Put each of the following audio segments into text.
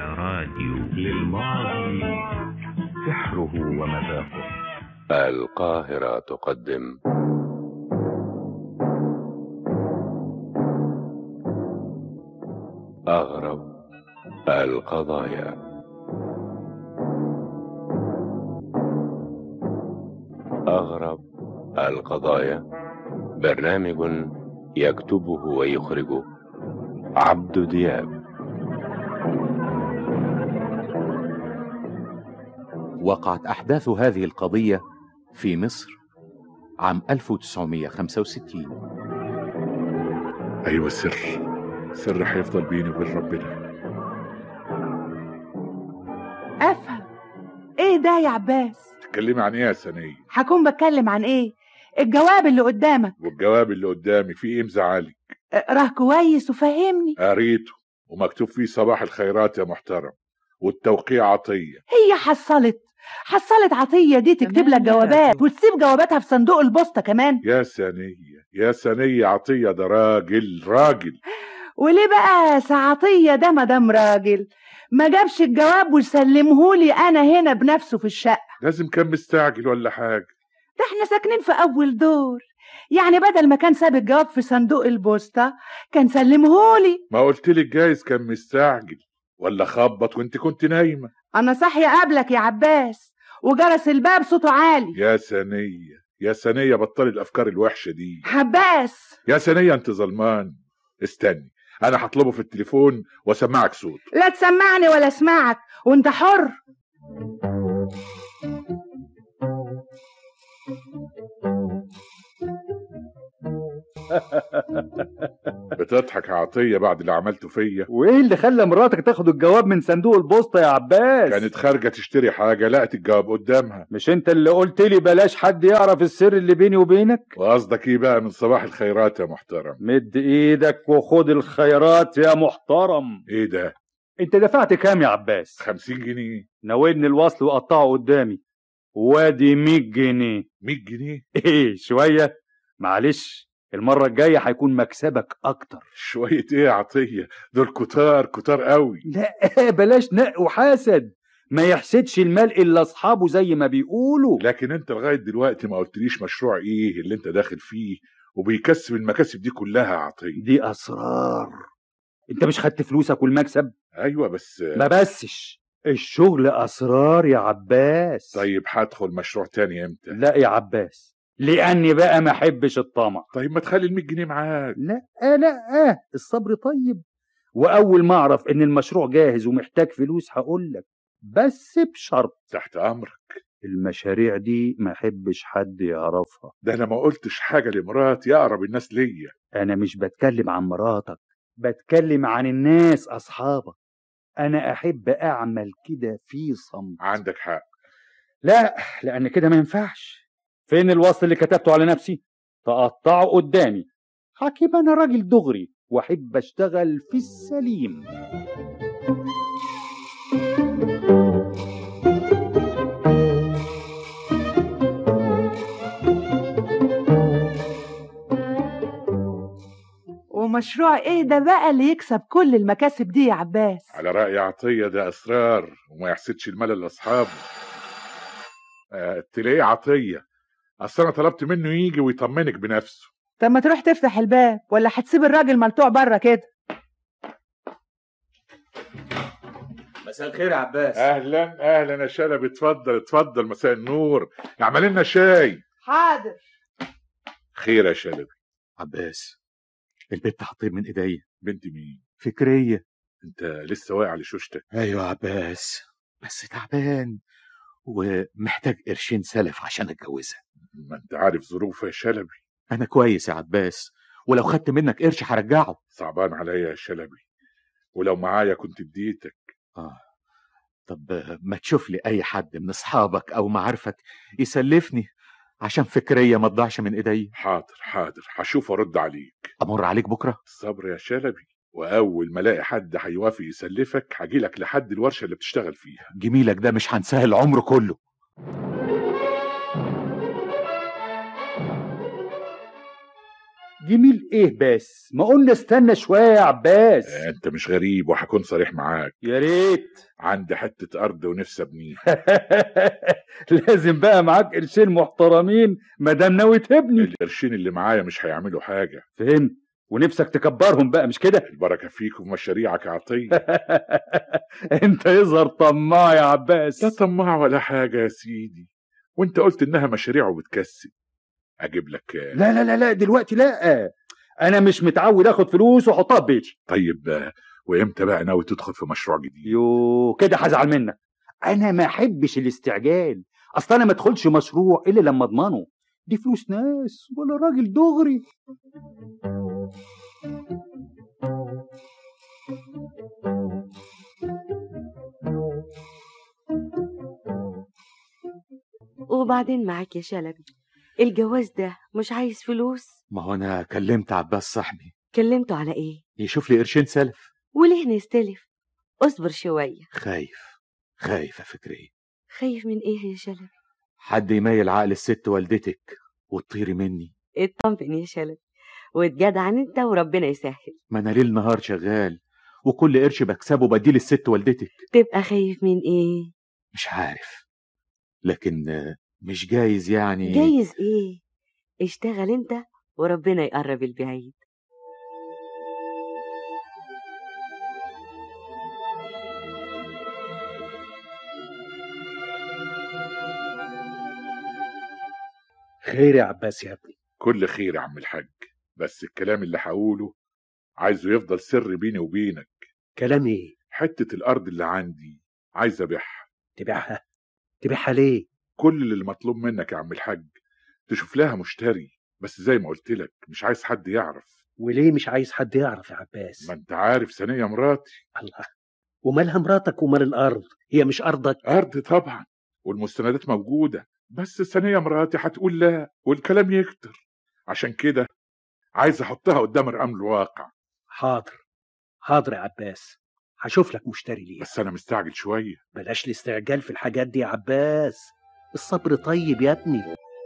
راديو للماضي سحره ومذاقه القاهرة تقدم أغرب القضايا أغرب القضايا برنامج يكتبه ويخرجه عبد دياب وقعت أحداث هذه القضية في مصر عام 1965 أيوة سر سر هيفضل بيني وبين ربنا افهم ايه ده يا عباس تتكلمي عن إيه يا سنية هكون بتكلم عن ايه الجواب اللي قدامك والجواب اللي قدامي فيه إيه مزعلك اقراه كويس وفهمني قريته ومكتوب فيه صباح الخيرات يا محترم والتوقيع عطية هي حصلت حصلت عطية دي تكتب لك جوابات وتسيب جواباتها في صندوق البوسطة كمان يا سنية يا سنية عطية ده راجل راجل وليه بقى سعطية ده مدام راجل ما جابش الجواب وسلمهولي انا هنا بنفسه في الشقة لازم كان مستعجل ولا حاجة ده احنا ساكنين في اول دور يعني بدل ما كان ساب الجواب في صندوق البوسطة كان سلمهولي ما قلتلك جايز كان مستعجل ولا خبط وانت كنت نايمة انا صاحية قبلك يا عباس وجرس الباب صوته عالي يا سنية يا سنية بطلي الأفكار الوحشة دي عباس يا سنية انت ظلمان استني أنا هطلبه في التليفون وأسمعك صوت لا تسمعني ولا اسمعك وانت حر بتضحك يا عطية بعد اللي عملته فيا وايه اللي خلى مراتك تاخد الجواب من صندوق البوسطة يا عباس كانت خارجة تشتري حاجة لقت الجواب قدامها مش انت اللي قلت لي بلاش حد يعرف السر اللي بيني وبينك وقصدك ايه بقى من صباح الخيرات يا محترم مد ايدك وخد الخيرات يا محترم ايه ده انت دفعت كام يا عباس خمسين جنيه ناولني الوصل وقطعه قدامي وادي 100 جنيه مية جنيه ايه شوية معلش المرة الجاية هيكون مكسبك أكتر شوية ايه يا عطية دول كتار كتار قوي لا بلاش نق وحاسد ما يحسدش المال إلا أصحابه زي ما بيقولوا لكن انت لغاية دلوقتي ما قلتليش مشروع ايه اللي انت داخل فيه وبيكسب المكاسب دي كلها يا عطية دي أسرار أنت مش خدت فلوسك والمكسب ايوه بس ما بسش الشغل أسرار يا عباس طيب هدخل مشروع تاني امتى لا يا عباس لأني بقى ما أحبش الطمع طيب ما تخلي المية جنيه معاك لا لا الصبر طيب وأول ما أعرف إن المشروع جاهز ومحتاج فلوس هقول لك بس بشرط تحت امرك المشاريع دي ما أحبش حد يعرفها ده انا ما قلتش حاجة لمراتي اقرب الناس ليا أنا مش بتكلم عن مراتك بتكلم عن الناس أصحابك أنا أحب أعمل كده في صمت عندك حق لا لأن كده ما ينفعش فين الوصل اللي كتبته على نفسي تقطعه قدامي حكيم أنا راجل دغري وأحب أشتغل في السليم ومشروع ايه ده بقى اللي يكسب كل المكاسب دي يا عباس على رأي عطية ده أسرار وما يحسدش المال لأصحابه آه تلاقيه عطية أصل أنا طلبت منه يجي ويطمنك بنفسه طب ما تروح تفتح الباب ولا هتسيب الراجل ملطوع بره كده مساء الخير يا عباس أهلا أهلا يا شلبي اتفضل اتفضل مساء النور اعمل لنا شاي حاضر خير يا شلبي عباس البت هتطير من ايديا بنت مين فكرية أنت لسه واقع لشوشتك ايوه عباس بس تعبان ومحتاج قرشين سلف عشان اتجوزها ما أنت عارف ظروفها يا شلبي انا كويس يا عباس ولو خدت منك قرش هرجعه صعبان عليا يا شلبي ولو معايا كنت اديتك اه طب ما تشوف لي اي حد من اصحابك او معارفك يسلفني عشان فكرية ما تضيعش من ايديا حاضر حاضر هشوف وارد عليك امر عليك بكره الصبر يا شلبي واول ما الاقي حد هيوافق يسلفك هجيلك لحد الورشه اللي بتشتغل فيها جميلك ده مش هنساه العمر كله جميل ايه بس ما قلنا استنى شويه يا عباس آه، انت مش غريب وهكون صريح معاك يا ريت عندي حته ارض ونفسي ابنيها لازم بقى معاك قرشين محترمين ما دام ناوي تبني القرشين اللي معايا مش هيعملوا حاجه فهمت ونفسك تكبرهم بقى مش كده البركه فيك وفي مشاريعك يا عطيه انت يظهر طماع يا عباس لا طماع ولا حاجه يا سيدي وانت قلت انها مشاريع وبتكسب اجيب لك آه، لا لا لا لا دلوقتي لا انا مش متعود اخد فلوس واحطها في بيتي طيب آه، وامتى بقى ناوي تدخل في مشروع جديد يو كده هزعل منك انا ما احبش الاستعجال اصل انا ما ادخلش مشروع الا لما اضمنه دي فلوس ناس ولا راجل دغري وبعدين معاك يا شلبي الجواز ده مش عايز فلوس ما هو انا كلمت عباس صاحبي كلمته على ايه يشوف لي قرشين سلف وليه نستلف اصبر شوية خايف خايف يا فكري خايف من ايه يا شلبي حد يميل عقل الست والدتك وتطيري مني اطمن يا شلبي واتجدعن انت وربنا يسهل ما انا ليل نهار شغال وكل قرش بكسبه بديه للست والدتك تبقى خايف من ايه مش عارف لكن آه، مش جايز يعني جايز ايه اشتغل انت وربنا يقرب البعيد خير يا عباس يا ابني كل خير يا عم الحاج بس الكلام اللي هقوله عايزه يفضل سر بيني وبينك كلام ايه حته الارض اللي عندي عايز ابيعها تبيعها تبيعها ليه كل اللي مطلوب منك يا عم الحاج تشوف لها مشتري بس زي ما قلت لك مش عايز حد يعرف وليه مش عايز حد يعرف يا عباس ما انت عارف ثانيه مراتي الله ومالها مراتك ومال الارض هي مش ارضك ارض طبعا والمستندات موجوده بس ثانيه مراتي هتقول لا والكلام يكتر عشان كده عايز احطها قدام الامر الواقع حاضر حاضر يا عباس هشوف لك مشتري ليها بس انا مستعجل شويه بلاش الاستعجال في الحاجات دي يا عباس الصبر طيب يا ابني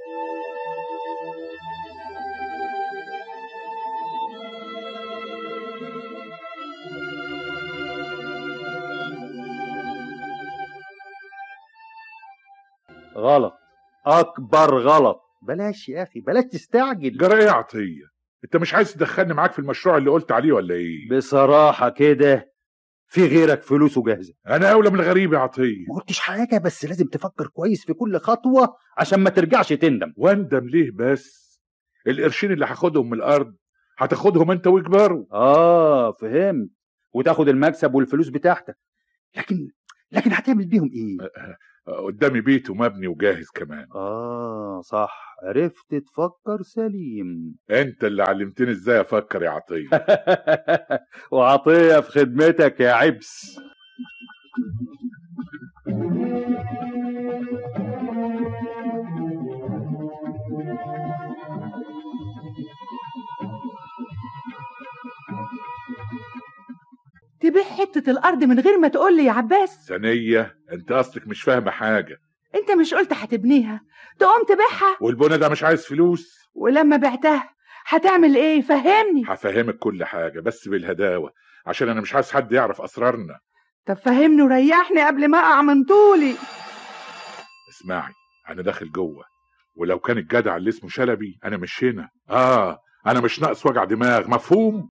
غلط اكبر غلط بلاش يا اخي بلاش تستعجل جرى ايه يا عطيه انت مش عايز تدخلني معاك في المشروع اللي قلت عليه ولا ايه بصراحه كده في غيرك فلوسه جاهزه انا اولى من الغريب يا عطيه ما قلتش حاجه بس لازم تفكر كويس في كل خطوه عشان ما ترجعش تندم واندم ليه بس القرشين اللي هاخدهم من الارض هتاخدهم انت ويكبروا اه فهمت وتاخد المكسب والفلوس بتاعتك لكن لكن هتعمل بيهم ايه قدامي بيت ومبني وجاهز كمان اه صح عرفت تفكر سليم انت اللي علمتني ازاي افكر يا عطيه وعطيه في خدمتك يا عبس تبيع حتة الأرض من غير ما تقول لي يا عباس ثانيه انت اصلك مش فاهمه حاجه أنت مش قلت هتبنيها تقوم تبيعها والبنا ده مش عايز فلوس ولما بعتها هتعمل إيه فهمني هفهمك كل حاجه بس بالهداوه عشان انا مش عايز حد يعرف اسرارنا طب فهمني وريحني قبل ما أقع من طولي اسمعي انا داخل جوه ولو كان الجدع اللي اسمه شلبي انا مش هنا اه انا مش ناقص وجع دماغ مفهوم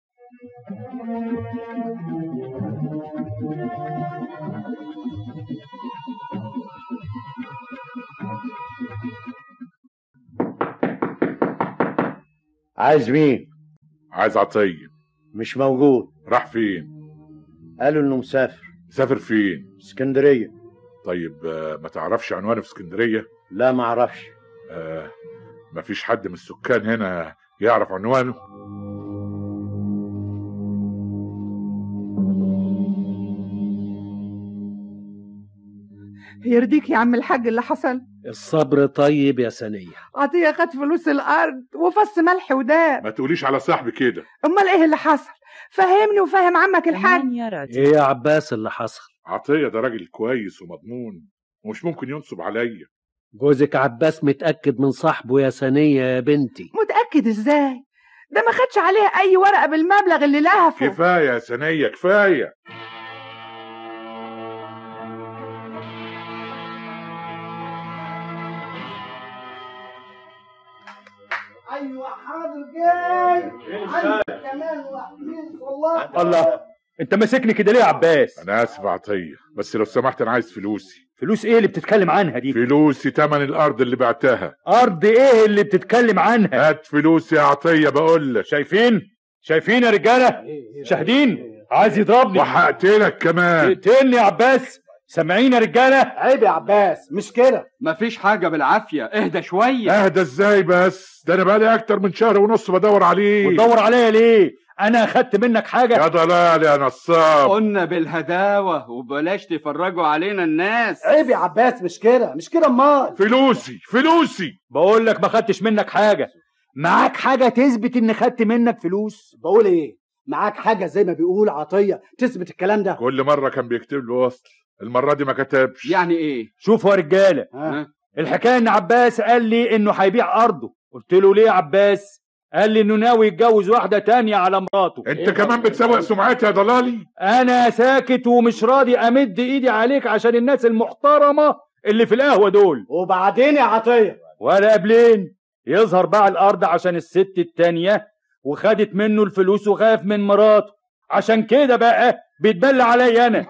عايز مين عايز عطيه مش موجود راح فين قالوا انه مسافر سافر فين اسكندريه طيب آه، ما تعرفش عنوانه في اسكندريه لا ما اعرفش آه مفيش حد من السكان هنا يعرف عنوانه يرضيك يا عم الحاج اللي حصل الصبر طيب يا سنية عطية خد فلوس الأرض وفص ملح وداب ما تقوليش على صاحبي كده أمال إيه اللي حصل فهمني وفهم عمك الحاج ايه يا عباس اللي حصل عطيه ده راجل كويس ومضمون ومش ممكن ينصب عليا جوزك عباس متأكد من صاحبه يا سنية يا بنتي متأكد إزاي ده ما خدش عليها اي ورقه بالمبلغ اللي لهفه كفايه يا سنيه كفايه ايوه حاضر جاي عندي كمان واحد والله الله انت ماسكني كده ليه يا عباس انا اسف يا عطيه بس لو سمحت انا عايز فلوسي فلوس ايه اللي بتتكلم عنها دي فلوسي تمن الارض اللي بعتها ارض ايه اللي بتتكلم عنها هات فلوسي يا عطيه بقول لك شايفين شايفين يا رجاله شاهدين عايز يضربني وهقتلك كمان تقتلني يا عباس سامعين يا رجاله عيب يا عباس مش كده مفيش حاجة بالعافية اهدى شوية اهدى ازاي بس ده انا بقالي اكتر من شهر ونص بدور عليه وتدور عليا ليه انا اخدت منك حاجه يا ضلال يا نصاب قلنا بالهداوة وبلاش تفرجوا علينا الناس عيب يا عباس مش كده مش كده امال فلوسي فلوسي بقول لك ما خدتش منك حاجه معاك حاجه تثبت ان خدت منك فلوس بقول ايه معاك حاجه زي ما بيقول عطيه تثبت الكلام ده كل مره كان بيكتب له وصل المره دي ما كتبش يعني ايه شوفوا يا رجاله ها؟ الحكايه ان عباس قال لي انه هيبيع ارضه قلت له ليه يا عباس قال لي انه ناوي يتجوز واحده تانية على مراته انت كمان بتسوق سمعتي يا ضلالي انا ساكت ومش راضي امد ايدي عليك عشان الناس المحترمه اللي في القهوه دول وبعدين يا عطيه ولا قبلين يظهر باع الارض عشان الست التانية وخدت منه الفلوس وخاف من مراته عشان كده بقى بيتبلى عليا انا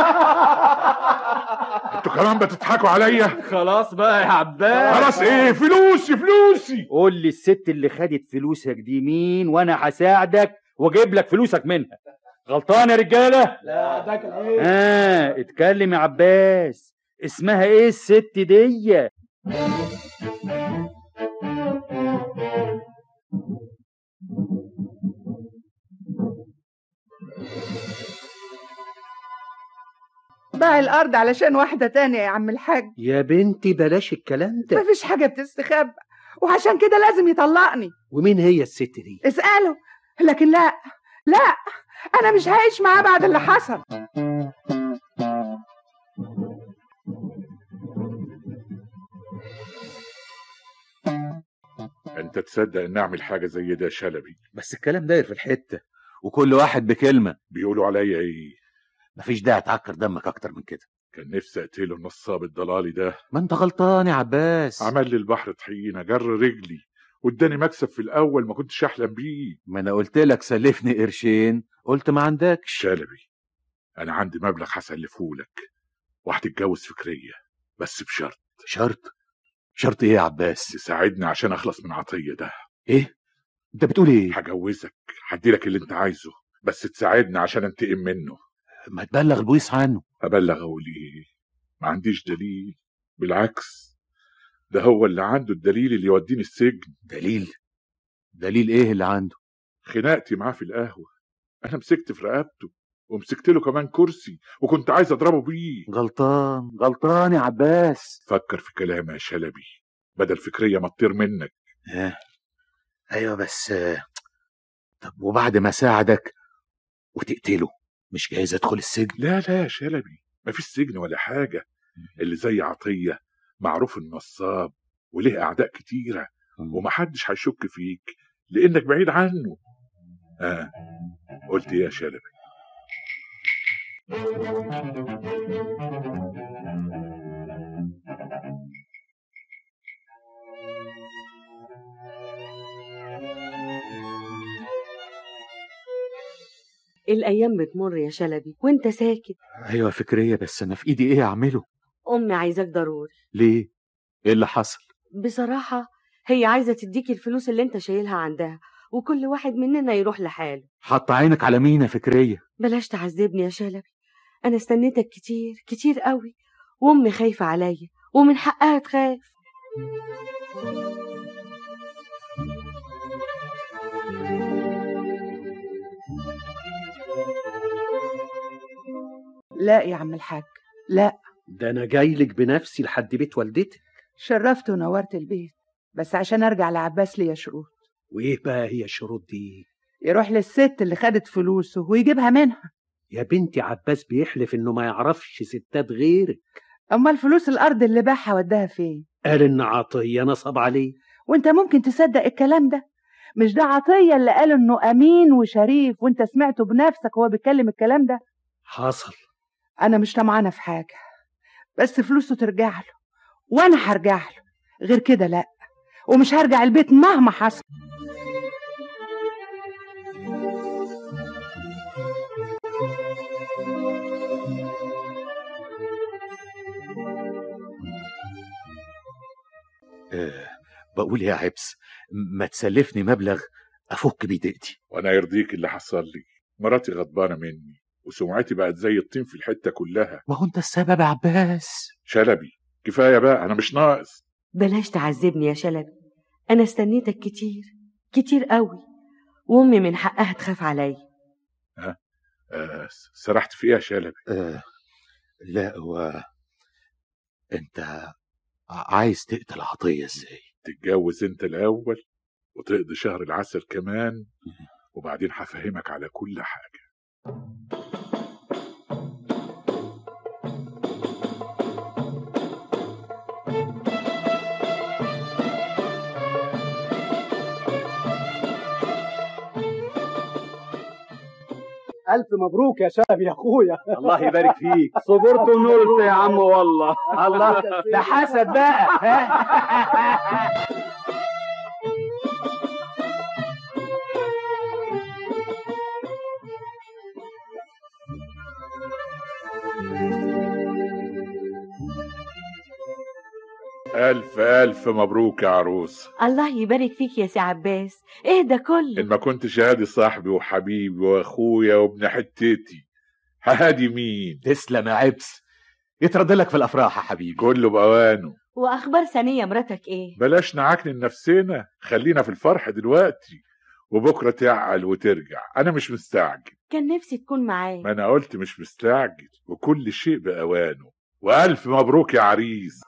انتوا كمان بتضحكوا عليا خلاص بقى يا عباس خلاص ايه فلوسي فلوسي قول لي الست اللي خدت فلوسك دي مين وانا هساعدك واجيب لك فلوسك منها غلطان يا رجاله لا ده كان ايه اه اتكلم يا عباس اسمها ايه الست دي باع الارض علشان واحده تانية يا عم الحاج يا بنتي بلاش الكلام ده مفيش حاجه بتستخبى وعشان كده لازم يطلقني ومين هي الست دي اساله لكن لا لا انا مش هعيش معاه بعد اللي حصل انت تصدق ان اعمل حاجه زي ده يا شلبي بس الكلام داير في الحته وكل واحد بكلمه بيقولوا عليا ايه مفيش داعي تعكر دمك اكتر من كده كان نفسي اقتله النصاب الضلالي ده ما انت غلطان يا عباس عمل لي البحر طحينه جر رجلي واداني مكسب في الاول ما كنتش احلم بيه ما انا قلت لك سلفني قرشين قلت ما عندكش شلبي انا عندي مبلغ هسلفه لك وهتتجوز فكريه بس بشرط شرط شرط ايه يا عباس تساعدني عشان اخلص من عطيه ده ايه انت بتقول ايه هجوزك هديلك اللي انت عايزه بس تساعدني عشان انتقم منه ما تبلغ البوليس عنه ابلغ اقول ايه ما عنديش دليل بالعكس ده هو اللي عنده الدليل اللي يوديني السجن دليل دليل ايه اللي عنده خناقتي معاه في القهوه انا مسكت في رقبته ومسكت له كمان كرسي وكنت عايز اضربه بيه غلطان غلطان يا عباس فكر في كلامي يا شلبي بدل فكريه ما تطير منك آه. ايوه بس آه، طب وبعد ما ساعدك وتقتله مش جايز ادخل السجن لا لا يا شلبي مفيش سجن ولا حاجه اللي زي عطيه معروف النصاب وليه اعداء كتيره ومحدش هيشك فيك لانك بعيد عنه اه قلت ايه يا شلبي الأيام بتمر يا شلبي وانت ساكت ايوه فكريه بس انا في ايدي ايه اعمله أمي عايزاك ضروري ليه ايه اللي حصل بصراحة هي عايزة تديك الفلوس اللي انت شايلها عندها وكل واحد مننا يروح لحاله حط عينك على مين يا فكريه بلاش تعذبني يا شلبي أنا استنيتك كتير كتير قوي وأمي خايفة عليا ومن حقها تخاف لا يا عم الحاج لا ده انا جاي لك بنفسي لحد بيت والدتك شرفت ونورت البيت بس عشان ارجع لعباس ليا شروط وايه بقى هي الشروط دي يروح للست اللي خدت فلوسه ويجيبها منها يا بنتي عباس بيحلف انه ما يعرفش ستات غيرك امال فلوس الارض اللي باعها وداها فين قال ان عطيه نصب عليه وانت ممكن تصدق الكلام ده مش ده عطية اللي قال انه امين وشريف وانت سمعته بنفسك وهو بيتكلم الكلام ده حصل انا مش طمعانة في حاجة بس فلوسه ترجع له وانا هرجع له غير كده لا ومش هرجع البيت مهما حصل آه بقول يا عبس ما تسلفني مبلغ افك بيه ضيقتي وانا يرضيك اللي حصل لي مراتي غضبانه مني وسمعتي بقت زي الطين في الحته كلها ما هو انت السبب يا عباس شلبي كفايه بقى انا مش ناقص بلاش تعذبني يا شلبي انا استنيتك كتير كتير قوي وامي من حقها تخاف عليا آه سرحت في ايه يا شلبي آه لا هو انت ع- عايز تقتل عطية ازاي تتجوز انت الاول وتقضي شهر العسل كمان وبعدين هفهمك على كل حاجه ألف مبروك يا شلبي يا أخويا الله يبارك فيك صبرت ونلت يا عم والله الله ده حسد بقى الف الف مبروك يا عروس الله يبارك فيك يا سي عباس ايه ده كله ان ما كنتش هادي صاحبي وحبيبي واخويا وابن حتتي هادي مين تسلم يا عبس يترد لك في الافراح يا حبيبي كله باوانه واخبار ثانيه مراتك ايه بلاش نعكنن نفسنا خلينا في الفرح دلوقتي وبكره تعقل وترجع انا مش مستعجل كان نفسي تكون معايا ما انا قلت مش مستعجل وكل شيء باوانه والف مبروك يا عريس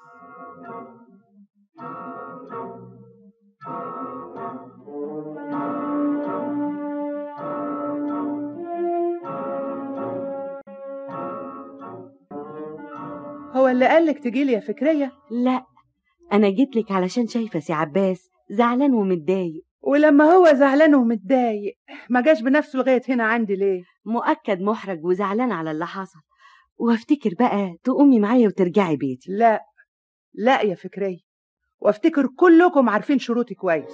هو اللي قالك تجيلي يا فكرية لا انا جيت لك علشان شايفه سي عباس زعلان ومتضايق ولما هو زعلان ومتضايق ما جاش بنفسه لغاية هنا عندي ليه مؤكد محرج وزعلان على اللي حصل وافتكر بقى تقومي معايا وترجعي بيتي لا لا يا فكرية وافتكر كلكم عارفين شروطي كويس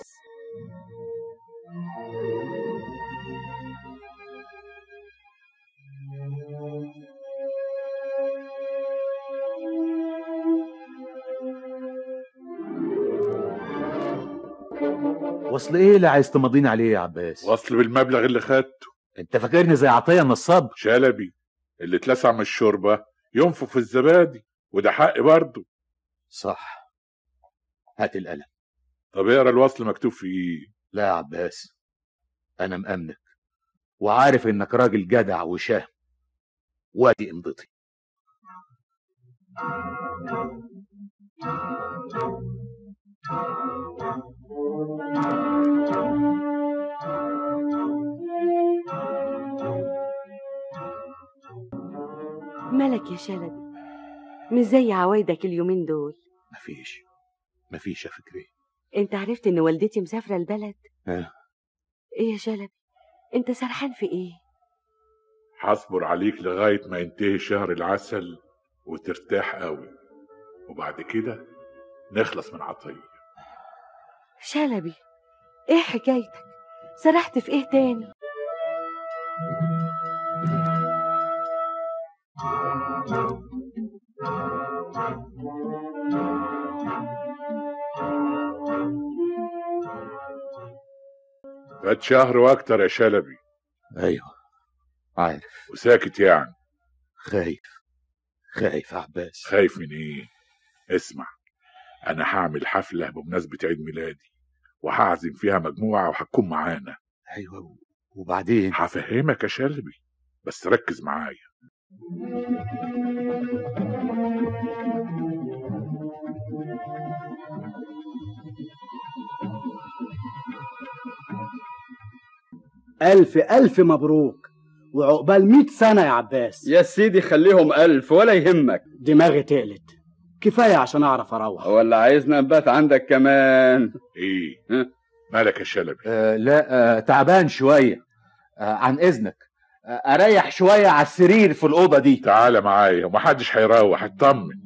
وصل ايه اللي عايز تمضيني عليه يا عباس وصل بالمبلغ اللي خدته انت فاكرني زي عطية النصاب شلبي اللي اتلسع من الشوربه ينفخ في الزبادي وده حق برضه صح هات القلم طب اقرا الوصل مكتوب في ايه لا يا عباس انا مأمنك وعارف انك راجل جدع وشهم وادي امضتي مالك يا شلبي مش زي عوايدك اليومين دول مفيش مفيش يا فكري انت عرفت ان والدتي مسافره البلد اه ايه يا شلبي انت سرحان في ايه هصبر عليك لغايه ما ينتهي شهر العسل وترتاح قوي وبعد كده نخلص من عطيه شلبي ايه حكايتك سرحت في ايه تاني فات شهر واكتر يا شلبي ايوه عارف وساكت يعني خايف خايف يا عباس خايف من ايه اسمع انا هعمل حفله بمناسبه عيد ميلادي وهعزم فيها مجموعه وهتكون معانا ايوه وبعدين هفهمك يا شلبي بس ركز معايا ألف ألف مبروك وعقبال مئة سنة يا عباس يا سيدي خليهم ألف ولا يهمك دماغي تقلت كفاية عشان أعرف أروح ولا عايزنا نبات عندك كمان ايه ها؟ مالك يا شلبي آه لا آه تعبان شوية آه عن إذنك آه أريح شوية على السرير في الأوضة دي تعالى معايا ومحدش هيروح اطمن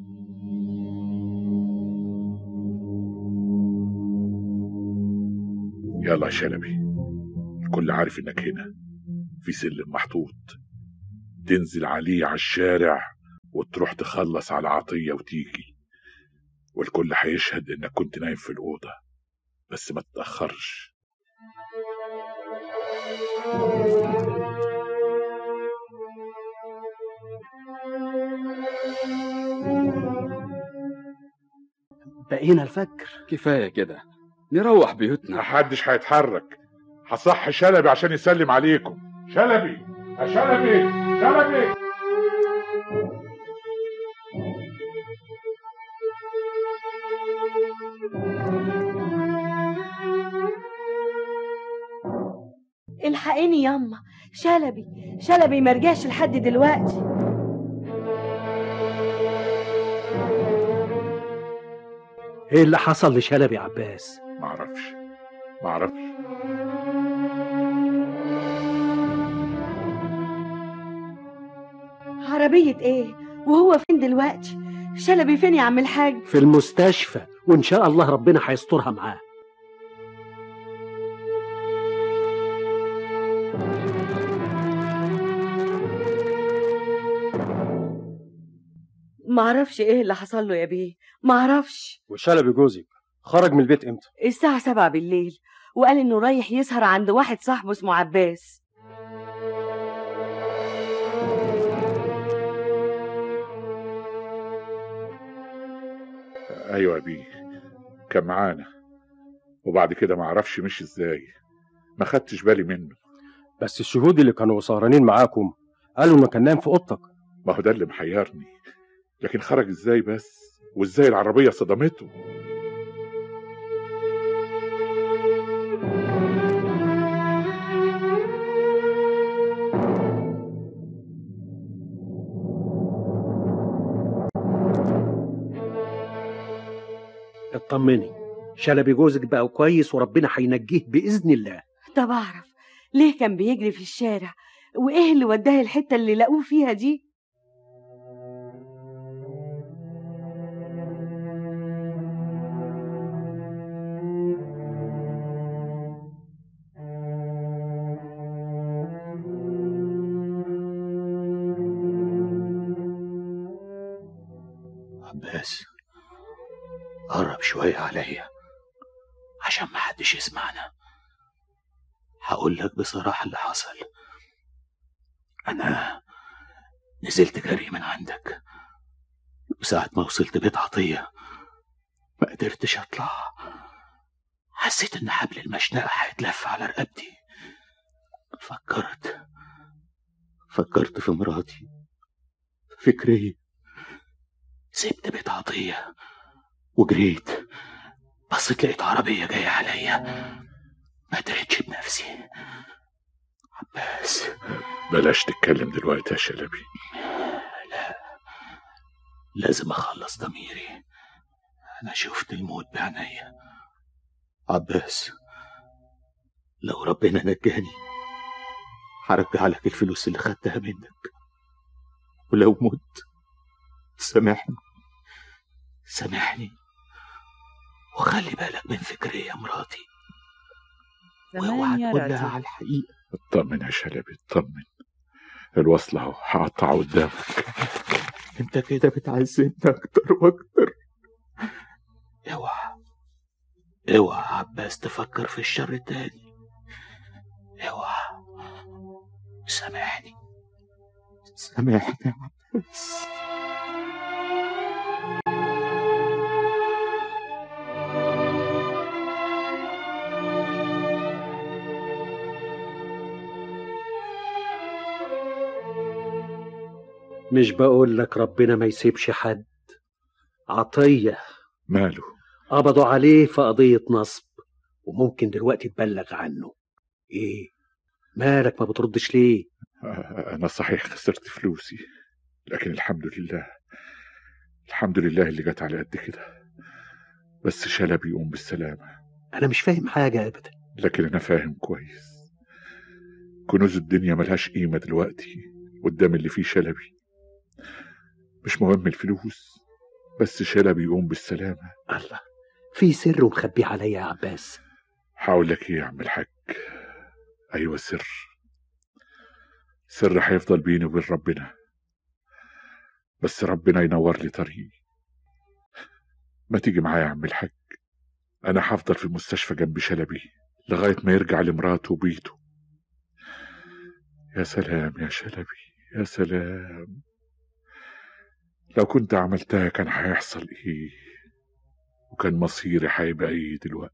يلا يا شلبي الكل عارف انك هنا في سلم محطوط تنزل عليه على الشارع وتروح تخلص على عطية وتيجي والكل هيشهد انك كنت نايم في الأوضة بس ما تتأخرش بقينا الفجر كفاية كده نروح بيوتنا محدش هيتحرك هصح شلبي عشان يسلم عليكم شلبي يا شلبي شلبي الحقيني ياما شلبي شلبي مرجعش لحد دلوقتي ايه اللي حصل لشلبي يا عباس معرفش معرفش عربية ايه وهو فين دلوقتي شلبي فين يا عم الحاج في المستشفى وان شاء الله ربنا هيسترها معاه معرفش ايه اللي حصل له يا بيه معرفش وشلبي جوزك خرج من البيت امتى الساعة سبعة بالليل وقال انه رايح يسهر عند واحد صاحبه اسمه عباس ايوه يا بيه كان معانا وبعد كده معرفش مشي ازاي ما خدتش بالي منه بس الشهود اللي كانوا سهرانين معاكم قالوا انه كان نايم في اوضتك ما هو ده اللي محيرني لكن خرج ازاي بس وازاي العربية صدمته اطمني شلبي جوزك بقى كويس وربنا هينجيه باذن الله طب اعرف ليه كان بيجري في الشارع وايه اللي وداه الحتة اللي لقوه فيها دي عباس قرب شوية عليا عشان ما حدش يسمعنا هقول لك بصراحة اللي حصل أنا نزلت جري من عندك وساعة ما وصلت بيت عطية ما قدرتش أطلع حسيت إن حبل المشنقة هيتلف على رقبتي فكرت فكرت في مراتي فكري سبت بيت عطية وجريت بصيت لقيت عربية جاية عليا ما دريتش بنفسي عباس بلاش تتكلم دلوقتي يا شلبي لا لازم أخلص ضميري أنا شفت الموت بعينيا عباس لو ربنا نجاني هرجع لك الفلوس اللي خدتها منك ولو مت سامحني سامحني وخلي بالك من فكري يا مراتي واوعى تقول لها على الحقيقة اطمن يا شلبي اطمن الوصل اهو هقطعه قدامك انت كده بتعذبني اكتر واكتر اوعى اوعى عباس تفكر في الشر تاني اوعى سامحني سامحني يا عباس مش بقول لك ربنا ما يسيبش حد عطية ماله قبضوا عليه في قضية نصب وممكن دلوقتي تبلغ عنه ايه مالك ما بتردش ليه انا صحيح خسرت فلوسي لكن الحمد لله الحمد لله اللي جت على قد كده بس شلبي يقوم بالسلامة انا مش فاهم حاجه ابدا لكن انا فاهم كويس كنوز الدنيا ملهاش قيمة دلوقتي قدام اللي فيه شلبي مش مهم الفلوس بس شلبي يقوم بالسلامة الله في سر ومخبيه عليا يا عباس هقول لك ايه يا عم الحاج ايوه سر سر هيفضل بيني وبين ربنا بس ربنا ينور لي طريقي ما تيجي معايا يا عم الحاج انا هفضل في المستشفى جنب شلبي لغايه ما يرجع لمراته وبيته يا سلام يا شلبي يا سلام لو كنت عملتها كان هيحصل ايه وكان مصيري هيبقى ايه دلوقتي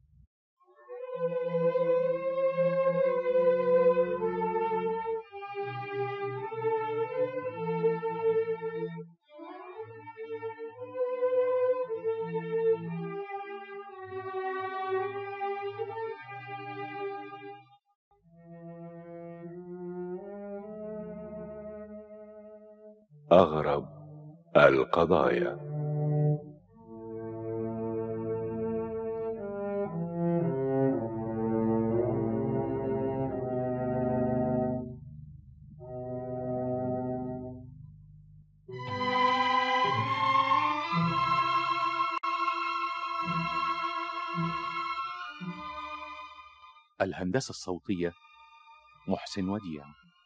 أغرب القضايا الهندسة الصوتية محسن وديع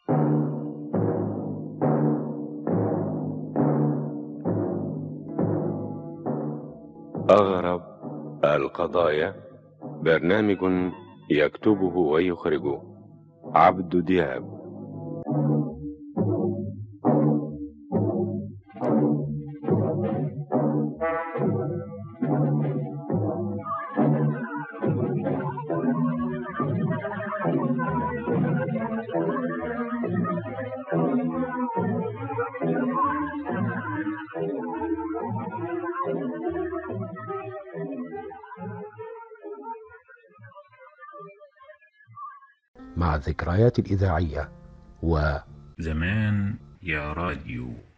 أغرب القضايا برنامج يكتبه ويخرجه عبد دياب مع الذكريات الإذاعية و زمان يا راديو